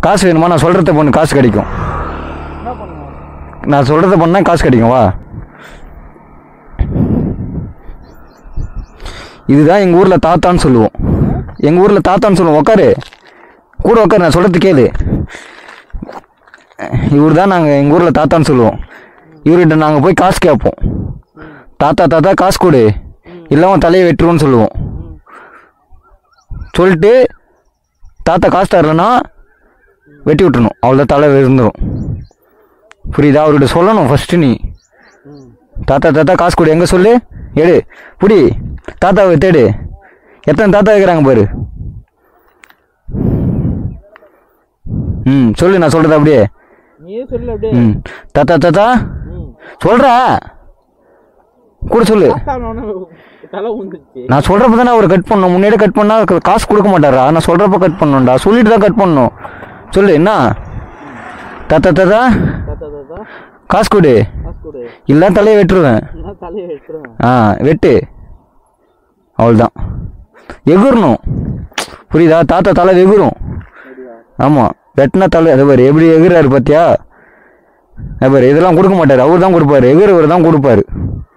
காசு வேணுமா நான் சொல்கிறத பண்ணு காசு கிடைக்கும் என்ன பண்ணுவோம் நான் சொல்கிறத பண்ணா காசு கிடைக்கும் வா இதுதான் எங்கள் ஊரில் தாத்தான்னு சொல்லுவோம் எங்கள் ஊரில் தாத்தான்னு சொல்லுவோம் உக்காரு கூட உக்காரு நான் சொல்கிறது கேளு இவர் தான் நாங்கள் எங்கள் ஊரில் தாத்தான்னு சொல்லுவோம் இவர்கிட்ட நாங்கள் போய் காசு கேட்போம் தாத்தா தாத்தா காசு கொடு இல்லாமல் தலையை வெட்டுருவோன்னு சொல்லுவோம் சொல்லிட்டு தாத்தா காசு தரலன்னா வெட்டி விட்டுறணும் அவ்வளோதான் தலை விழுந்துடும் புரியுதா அவர்கிட்ட சொல்லணும் ஃபஸ்ட்டு நீ ம் தாத்தா தாத்தா காசு கொடு எங்கே சொல்லு எடு புடி தாத்தாவை தேடு எத்தனை தாத்தா இருக்கிறாங்க பாரு ம் சொல்லு நான் சொல்கிறது அப்படியே நீயே சொல்லு அப்படியே ம் தாத்தா தாத்தா ம் சொல்கிறா கூட சொல்லு தாத்தானோன்னு தலை உந்துச்சு நான் சொல்கிறப்ப தானே அவர் கட் பண்ணணும் முன்னாடியே கட் பண்ணால் காசு கொடுக்க மாட்டாரா நான் சொல்கிறப்ப கட் பண்ணணும்டா சொல்லிட்டு தான் கட் பண்ணணும் சொல்லு என்ன தாத்தா தாத்தா தாத்தா தாத்தா காசு கொடு காசு கொடு இல்லை தலையை வெட்டுருவேன் நான் தலையை வெட்டுறேன் ஆ வெட்டு அவ்வளோதான் எகுறணும் புரியுதா தாத்தா தலை எகுரும் அப்படியா ஆமாம் வெட்டினா தலை அது பாரு எப்படி எகுறாரு பார்த்தியா அது பாரு இதெல்லாம் கொடுக்க மாட்டார் அவர் தான் கொடுப்பாரு எகுறவர் தான் கொடுப்பாரு